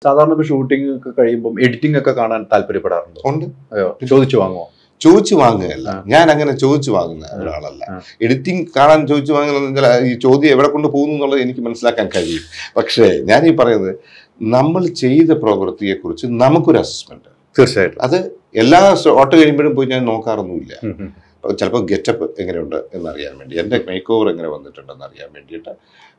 സാധാരണ ഇപ്പൊ ഷൂട്ടിംഗ് ഒക്കെ കഴിയുമ്പോൾ എഡിറ്റിംഗ് ഒക്കെ കാണാൻ താല്പര്യപ്പെടാറുണ്ടോ ഉണ്ട് അയ്യോ ചോദിച്ചു വാങ്ങുമോ ചോദിച്ചു വാങ്ങുകയല്ല ആ. ഞാൻ അങ്ങനെ ചോദിച്ചു വാങ്ങുന്ന ഒരാളല്ല ആ. എഡിറ്റിംഗ് കാണാൻ ചോദിച്ചു വാങ്ങുന്ന ഈ ചോദ്യം എവിടെ കൊണ്ട് പോകുന്നു എന്നുള്ളത് എനിക്ക് മനസ്സിലാക്കാൻ കഴിയും പക്ഷേ ഞാൻ ഈ പറയുന്നത് നമ്മൾ ചെയ്ത പ്രവൃത്തിയെക്കുറിച്ച് നമുക്കൊരു അസസ്മെന്റ് തീർച്ചയായിട്ടും അത് എല്ലാ ഷോട്ട് കഴിയുമ്പോഴും പോയി ഞാൻ നോക്കാറൊന്നുമില്ല ഉം, ഉം. ചിലപ്പോൾ ഗെറ്റപ്പ് എങ്ങനെയുണ്ട് എന്നറിയാൻ വേണ്ടി എൻ്റെ മേക്ക് ഓവർ എങ്ങനെ വന്നിട്ടുണ്ടെന്ന് അറിയാൻ വേണ്ടിയിട്ട്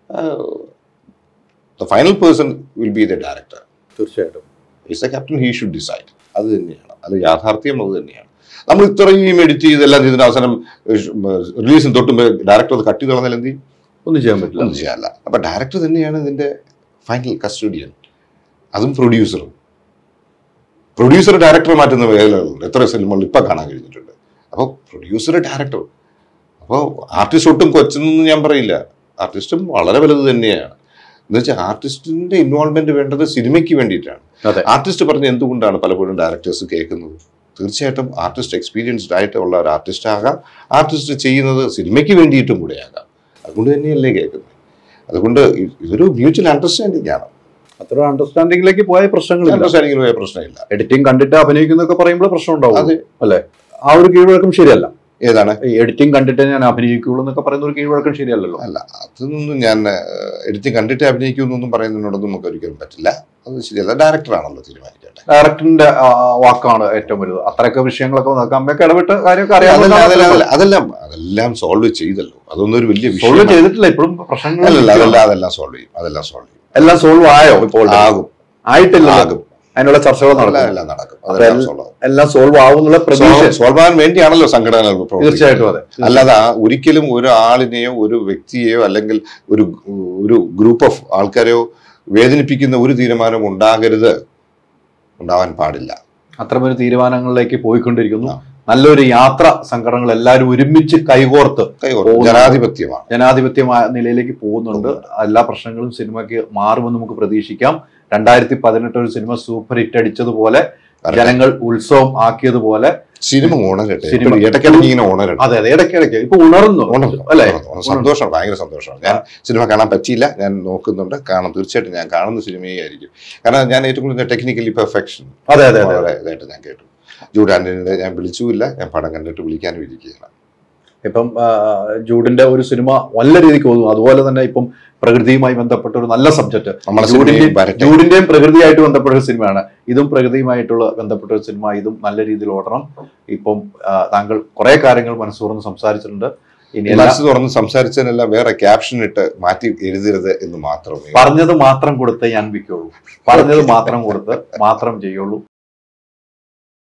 the final person will be the director തീർച്ചയായിട്ടും is a captain he should decide അത് തന്നെയാണ് അത് യാഥാർത്ഥ്യം അത് തന്നെയാണ് നമ്മൾ ഇത്രയും എഡിറ്റ് ചെയ്ത് എല്ലാം ചെയ്തതിന് അവസാനം റിലീസിന് തൊട്ടുമ്പോൾ ഡയറക്ടർ അത് കട്ട് ചെയ്ത് കളഞ്ഞാൽ എന്ത് ചെയ്യും? ഒന്നും ചെയ്യാൻ പറ്റില്ല ഒന്നും ചെയ്യാനില്ല അപ്പം ഡയറക്ടർ തന്നെയാണ് ഇതിൻ്റെ ഫൈനൽ കസ്റ്റഡിയൻ അതും പ്രൊഡ്യൂസറും പ്രൊഡ്യൂസർ ഡയറക്ടർ മാറ്റുന്ന വേലകളുണ്ട് എത്ര സിനിമകൾ ഇപ്പം കാണാൻ കഴിഞ്ഞിട്ടുണ്ട് അപ്പോൾ പ്രൊഡ്യൂസർ ഡയറക്ടർ അപ്പോൾ ആർട്ടിസ്റ്റ് ഒട്ടും കൊച്ചെന്നൊന്നും ഞാൻ പറയില്ല ആർട്ടിസ്റ്റും വളരെ വലുത് തന്നെയാണ് എന്ന് വെച്ചാൽ ആർട്ടിസ്റ്റിന്റെ ഇൻവോൾവ്മെന്റ് വേണ്ടത് സിനിമയ്ക്ക് വേണ്ടിയിട്ടാണ് അതെ ആർട്ടിസ്റ്റ് പറഞ്ഞ് എന്തുകൊണ്ടാണ് പലപ്പോഴും ഡയറക്ടേഴ്സ് കേൾക്കുന്നത് തീർച്ചയായിട്ടും ആർട്ടിസ്റ്റ് എക്സ്പീരിയൻസ്ഡ് ആയിട്ട് ഉള്ള ഒരു ആർട്ടിസ്റ്റ് ആകാം ആർട്ടിസ്റ്റ് ചെയ്യുന്നത് സിനിമയ്ക്ക് വേണ്ടിയിട്ടും കൂടെ ആകാം അതുകൊണ്ട് തന്നെയല്ലേ കേൾക്കുന്നത് അതുകൊണ്ട് ഇ- ഇതൊരു മ്യൂച്വൽ അണ്ടർസ്റ്റാൻഡിംഗ് ആണ് അത്ര അണ്ടർസ്റ്റാൻഡിംഗിലേക്ക് പോയ പ്രശ്നങ്ങളില്ല അണ്ടർസ്റ്റാൻഡിംഗിന് പോയ പ്രശ്നമില്ല എഡിറ്റിംഗ് കണ്ടിട്ട് അഭിനയിക്കുന്നൊക്കെ പറയുമ്പോൾ പ്രശ്നം ഉണ്ടാവും അതെ. അല്ലെ ആ ഒരു കീഴ്വഴക്കം ശരിയല്ല ഏതാണ് ഈ എഡിറ്റിംഗ് കണ്ടിട്ട് ഞാൻ അഭിനയിക്കുള്ളൂ എന്നൊക്കെ പറയുന്ന ഒരു കീഴ്വഴക്കം ശരിയല്ലല്ലോ അല്ല അതൊന്നും ഞാൻ എഡിറ്റിംഗ് കണ്ടിട്ട് അഭിനയിക്കുമെന്നൊന്നും പറയുന്നതിനോടൊന്നും നമുക്ക് ഒരിക്കലും പറ്റില്ല അത് ശരിയല്ല ഡയറക്ടറാണല്ലോ തീരുമാനിക്കട്ടെ ഡയറക്ടറിന്റെ ആ, വാക്കാണ് ഏറ്റവും വലുത് അത്രയൊക്കെ വിഷയങ്ങളൊക്കെ നോക്കാം അമ്മയൊക്കെ ഇടപെട്ട് കാര്യമൊക്കെ അതെല്ലാം അതെല്ലാം അറിയാം അതെല്ലാം- അതെല്ലാം അതെല്ലാം സോൾവ് ചെയ്തല്ലോ അതൊന്നും ഒരു വലിയ സോൾവ് വിഷയം ചെയ്തിട്ടില്ല ഇപ്പോഴും പ്രശ്നങ്ങൾ അല്ലല്ല അതെല്ലാം അതെല്ലാം സോൾവ് ചെയ്യും അതെല്ലാം സോൾവ് ചെയ്യും എല്ലാം സോൾവ് ആയോ ഇപ്പോൾ ആകും ആയിട്ടില്ല ആകും. അതിനുള്ള ചർച്ചകൾ എല്ലാം നടക്കും എല്ലാം നടക്കും അതെല്ലാം സോൾവ് ആകും എല്ലാം സോൾവ് ആവുന്നുള്ള പ്രതീക്ഷ സോൾവ് ആകാൻ വേണ്ടിയാണല്ലോ സംഘടനകൾ പ്രവർത്തിക്കുന്നത്. തീർച്ചയായിട്ടും അതെ അല്ലാതെ ആ ഒരിക്കലും ഒരാളിനെയോ ഒരു വ്യക്തിയെയോ അല്ലെങ്കിൽ ഒരു ഒരു ഗ്രൂപ്പ് ഓഫ് ആൾക്കാരെയോ വേദനിപ്പിക്കുന്ന ഒരു തീരുമാനം ഉണ്ടാകരുത് ഉണ്ടാവാൻ പാടില്ല അത്തരമൊരു തീരുമാനങ്ങളിലേക്ക് പോയിക്കൊണ്ടിരിക്കുന്നു ആ. നല്ലൊരു യാത്ര സംഘടനകൾ എല്ലാവരും ഒരുമിച്ച് കൈകോർത്ത് കൈകോർത്ത് പോകുന്നു. ജനാധിപത്യമാണ് ജനാധിപത്യമായ നിലയിലേക്ക് പോകുന്നുണ്ട് എല്ലാ പ്രശ്നങ്ങളും സിനിമയ്ക്ക് മാറുമെന്ന് നമുക്ക് പ്രതീക്ഷിക്കാം രണ്ടായിരത്തി പതിനെട്ട് ഒരു സിനിമ സൂപ്പർ ഹിറ്റ് അടിച്ചതുപോലെ വരട്ടെ. ജനങ്ങൾ ഉത്സവം ആക്കിയതുപോലെ സിനിമ ഉണരട്ടെ സിനിമ- എപ്പോഴും ഇടയ്ക്കിടയ്ക്ക് ഇങ്ങനെ ഉണരട്ടെ അതെ അതെ ഇടയ്ക്കിടയ്ക്ക് ഇപ്പൊ ഉണർന്നു ഉണർന്നു, അല്ലെ ഉണർന്നു. ഉണർന്നു. സന്തോഷം ഭയങ്കര സന്തോഷമാണ് ഞാൻ സിനിമ കാണാൻ പറ്റിയില്ല ഞാൻ നോക്കുന്നുണ്ട് കാണും തീർച്ചയായിട്ടും ഞാൻ കാണുന്ന സിനിമയേ ആയിരിക്കും കാരണം ഞാൻ ഏറ്റവും കൂടുതൽ ടെക്നിക്കലി പെർഫെക്ഷൻ അതെ അതെ അതെ വളരെ ഇതായിട്ട് ഞാൻ കേട്ടു ജൂഡ് ആന്റണിയുടെ ഞാൻ വിളിച്ചുമില്ല ഞാൻ പടം കണ്ടിട്ട് വിളിക്കാനും ഇരിക്കുകയാണ് ഇപ്പം ആ, ജൂഡിന്റെ ഒരു സിനിമ നല്ല രീതിക്ക് പോകുന്നു അതുപോലെ തന്നെ ഇപ്പം പ്രകൃതിയുമായി ബന്ധപ്പെട്ട ഒരു നല്ല സബ്ജക്ട് നമ്മളെ ജൂഡിന്റെ സിനിമയും വരട്ടെ ജൂഡിന്റെയും പ്രകൃതിയായിട്ട് ബന്ധപ്പെട്ട ഒരു സിനിമയാണ് ഇതും പ്രകൃതിയുമായിട്ടുള്ള ബന്ധപ്പെട്ട ഒരു സിനിമ ഇതും നല്ല രീതിയിൽ ഓടണം ഇപ്പം ആ, താങ്കൾ കുറെ കാര്യങ്ങൾ മനസ്സൂർന്ന് സംസാരിച്ചിട്ടുണ്ട് ഇനി എല്ലാ മനസ്സ് തുറന്ന് സംസാരിച്ചതിനെല്ലാം വേറെ ക്യാപ്ഷൻ ഇട്ട് മാറ്റി എഴുതരുത് എന്ന് മാത്രമേ പറഞ്ഞത് മാത്രം കൊടുത്ത് ഞാൻ വിൽക്കുള്ളൂ പറഞ്ഞത് മാത്രം കൊടുത്ത് മാത്രം ചെയ്യുള്ളൂ